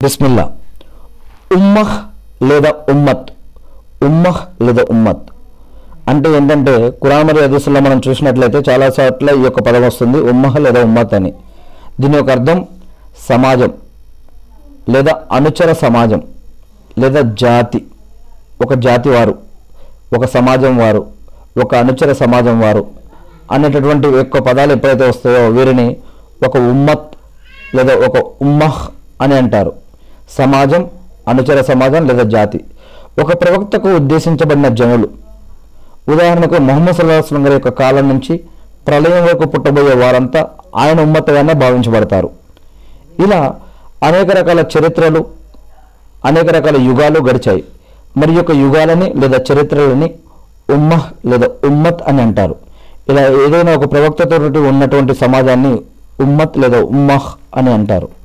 బిస్మిల్లా ఉమ్మహ్ లేదా ఉమ్మత్ ఉమ్మహ్ లేదా ఉమ్మత్ అంటే ఏంటంటే కురాన్ మరియు హదీసుల్లో మనం చూసినట్లయితే చాలా చోట్ల ఈ యొక్క పదం వస్తుంది ఉమ్మహ్ లేదా ఉమ్మత్ అని దీని యొక్క అర్థం సమాజం లేదా అనుచర సమాజం లేదా జాతి ఒక జాతి వారు ఒక సమాజం వారు ఒక అనుచర సమాజం వారు అనేటటువంటి యొక్క పదాలు ఎప్పుడైతే వస్తాయో వీరిని ఒక ఉమ్మత్ లేదా ఒక ఉమ్మహ్ అని అంటారు సమాజం అనుచర సమాజం లేదా జాతి ఒక ప్రవక్తకు ఉద్దేశించబడిన జనులు ఉదాహరణకు మొహమ్మద్ సల్లాహం గారి యొక్క కాలం నుంచి ప్రళయం వరకు పుట్టబోయే వారంతా ఆయన ఉమ్మతగానే భావించబడతారు ఇలా అనేక రకాల చరిత్రలు అనేక రకాల యుగాలు గడిచాయి మరి యొక్క యుగాలని లేదా చరిత్రలని ఉమ్మహ్ లేదా ఉమ్మత్ అని అంటారు ఇలా ఏదైనా ఒక ప్రవక్తతో ఉన్నటువంటి సమాజాన్ని ఉమ్మత్ లేదా ఉమ్మహ్ అని అంటారు